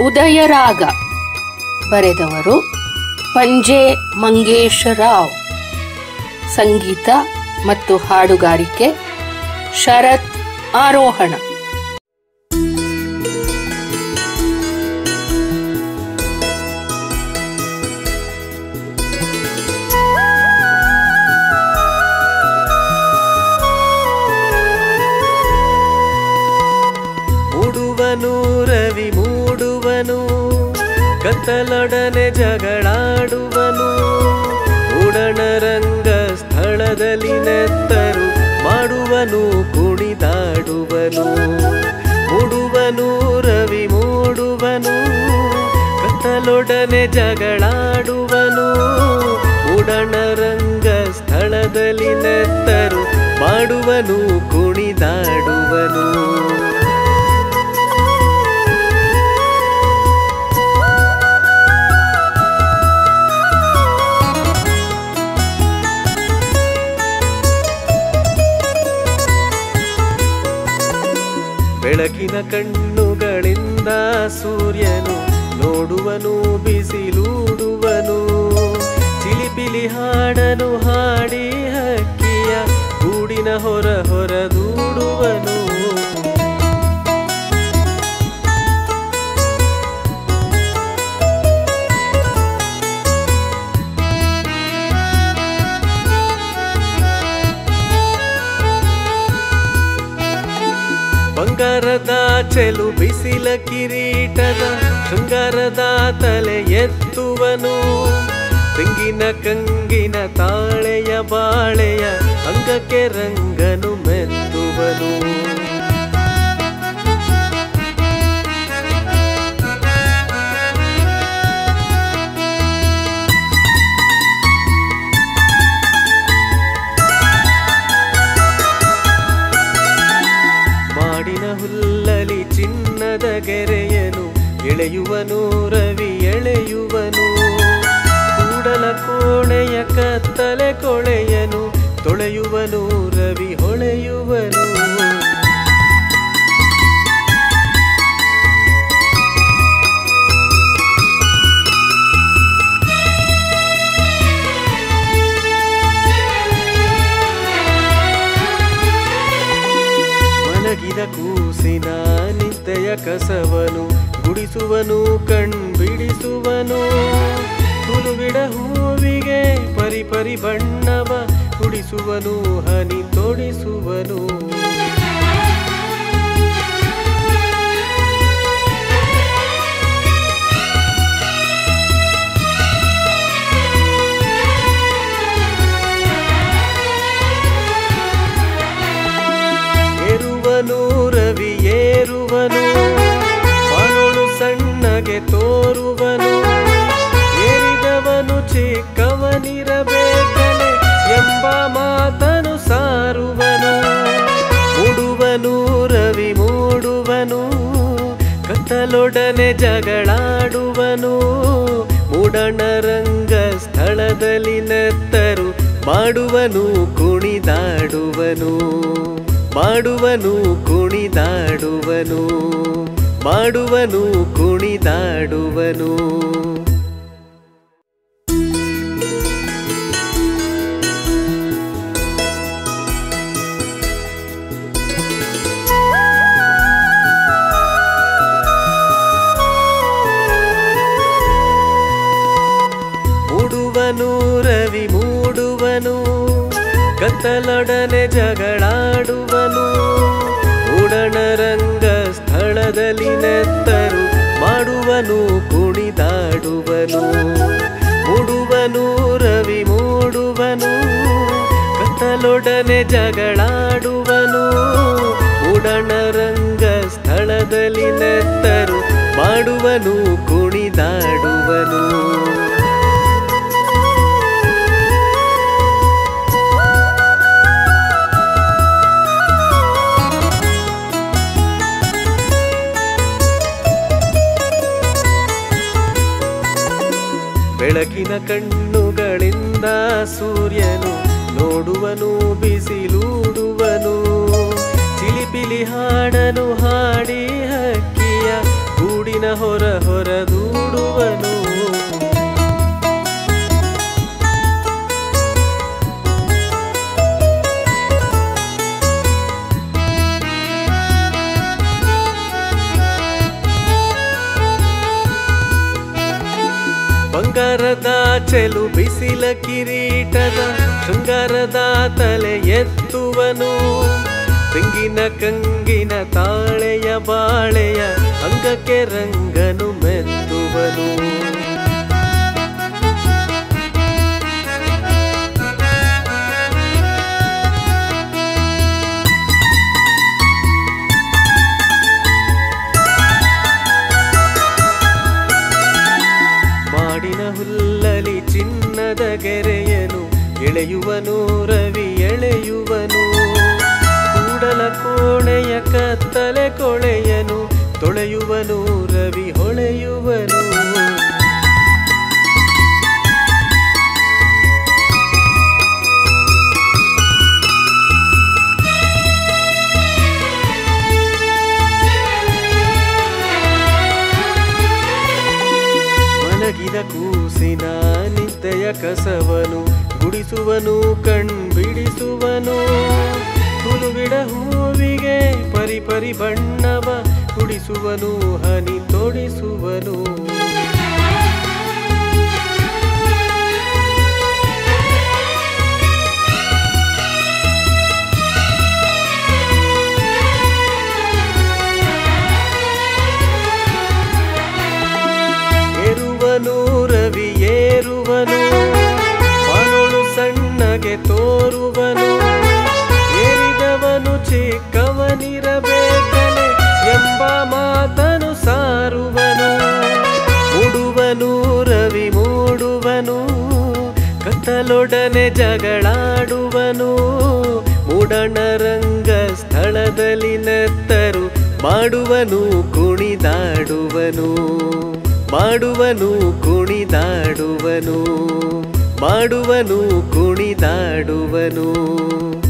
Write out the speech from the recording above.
ಉದಯರಾಗ ಬರೆದವರು ಪಂಜೆ ಮಂಗೇಶ್ ರಾವ್ ಸಂಗೀತ ಮತ್ತು ಹಾಡುಗಾರಿಕೆ ಶರತ್ ಆರೋಹಣ ಮೂಡುವನು ರವಿ ಮೂಡುವನು ಕತ್ತಲೊಡನೆ ಜಗಳಾಡುವನು ಉಡಣರಂಗ ಸ್ಥಳದಲ್ಲಿ ನೆತ್ತರು ಮಾಡುವನು ಕುಣಿದಾಡುವನು ಮೂಡುವನು ರವಿ ಮೂಡುವನು ಕತ್ತಲೊಡನೆ ಜಗಳಾಡುವನು ಉಡಣರಂಗ ಸ್ಥಳದಲ್ಲಿ ನೆತ್ತರು ಮಾಡುವನು ಕುಣಿದಾಡುವನು ಬೆಳಕಿನ ಕಣ್ಣುಗಳಿಂದ ಸೂರ್ಯನು ನೋಡುವನು ಬಿಸಿಲೂಡುವನು ಚಿಲಿಪಿಲಿ ಹಾಡನು ಹಾಡಿ ಹಕ್ಕಿಯ ಗೂಡಿನ ಹೊರ ಹೊರದೂಡುವನು ಬಂಗಾರದ ಚೆಲು ಬಿಸಿಲ ಕಿರೀಟದ ಶೃಂಗಾರದ ತಲೆ ಎತ್ತುವನು ತೆಂಗಿನ ಕಂಗಿನ ತಾಳೆಯ ಬಾಳೆಯ ಅಂಗಕ್ಕೆ ರಂಗನು ಮೆತ್ತುವನು ಮಾಡಿನ ಹುಲ್ಲಲಿ ಚಿನ್ನದ ಗೆರೆಯನು ಎಳೆಯುವನು ರವಿ ಎಳೆಯುವನು ಕೂಡಲ ಕೋಣೆಯ ಕತ್ತಲೆ ಕೊಳೆಯನು ತೊಳೆಯುವನು ರವಿ ಹೊಳೆಯುವನು ಮಲಗಿದ ಕೂಸಿನ ನಿದ್ದೆಯ ಕಸವನು ಗುಡಿಸುವನು ಕಣ್ಬಿಡಿಸುವನು ಹುಲುಗಿಡ ಹೂವಿಗೆ ಪರಿ ಪರಿ ಬಣ್ಣವ ಕುಡಿಸುವನು ಹನಿ ತೊಡಿಸುವನು ಏರುವನು ರವಿ ಏರುವನು ಬಾನೋಳು ಸಣ್ಣಗೆ ತೋರುವನು ಏರಿದವನು ಚಿಕ್ಕವನಿರಬೇಕಲೆ ಎಂಬ ಮಾತನು ಸಾರುವನು ಮೂಡುವನು ರವಿ ಮೂಡುವನು ಕತ್ತಲೊಡನೆ ಜಗಳಾಡುವನು ಮೂಡಣರಂಗ ಸ್ಥಳದಲ್ಲಿ ನೆತ್ತರು ಮಾಡುವನು ಕುಣಿದಾಡುವನು ಮಾಡುವನು ಕುಣಿದಾಡುವನು ಮಾಡುವನು ಕುಣಿದಾಡುವನು ಮೂಡುವನು ರವಿ ಮೂಡುವನು ಕತ್ತಲೊಡನೆ ಜಗಳಾಡುವನು ಉಡಣರಂಗ ಸ್ಥಳದಲ್ಲಿ ನೆತ್ತರು ಮಾಡುವನು ಕುಣಿದಾಡುವನು ಮೂಡುವನು ರವಿ ಮೂಡುವನು ಕತ್ತಲೊಡನೆ ಜಗಳಾಡುವನು ಉಡಣರಂಗ ಸ್ಥಳದಲ್ಲಿ ನೆತ್ತರು ಮಾಡುವನು ಕುಣಿದಾಡುವನು ಬೆಳಕಿನ ಕಣ್ಣುಗಳಿಂದ ಸೂರ್ಯನು ನೋಡುವನು ಬಿಸಿಲೂಡುವನು ಚಿಲಿಪಿಲಿ ಹಾಡನು ಹಾಡಿ ಹಕ್ಕಿಯ ಗೂಡಿನ ಹೊರ ಹೊರದೂಡುವನು ಬಂಗಾರದ ಚೆಲು ಬಿಸಿಲ ಕಿರೀಟದ ಶೃಂಗಾರದ ತಲೆ ಎತ್ತುವನು ತೆಂಗಿನ ಕಂಗಿನ ತಾಳೆಯ ಬಾಳೆಯ ಅಂಗಕ್ಕೆ ರಂಗನು ಮೆತ್ತುವನು ಮಾಡಿನ ಹುಲ್ಲಲಿ ಚಿನ್ನದ ಗೆರೆಯನು ಎಳೆಯುವನು ರವಿ ಎಳೆಯುವನು ಕೂಡಲ ಕೋಣೆಯ ಕತ್ತಲೆ ಕೊಳೆಯನು ತೊಳೆಯುವನು ರವಿ ಹೊಳೆಯುವನು ಮಲಗಿದ ಕೂಸಿನ ನಿದ್ದೆಯ ಕಸವನು ಗುಡಿಸುವನು ಕಣ್ಬಿಡಿಸುವನು ಹುಲುಬಿಡ ಹೂವಿಗೆ ಪರಿ ಪರಿ ಬಣ್ಣವ ಕುಡಿಸುವನು ಹನಿ ತೊಡಿಸುವನು ಏರುವನು ರವಿ ಏರುವನು ಮನೋಳು ಸಣ್ಣಗೆ ತೋರುವನು ಏರಿದವನು ಚಿಕ್ಕವನಿರಬೇಕಲೆ ಎಂಬ ಮಾತನು ಸಾರುವನು ಮೂಡುವನು ರವಿ ಮೂಡುವನು ಕತ್ತಲೊಡನೆ ಜಗಳಾಡುವನು ಮೂಡಣ ರಂಗ ಸ್ಥಳದಲ್ಲಿ ನೆತ್ತರು ಮಾಡುವನು ಕುಣಿದಾಡುವನು ಮಾಡುವನು ಕುಣಿದಾಡುವನು ಮಾಡುವನು ಕುಣಿದಾಡುವನು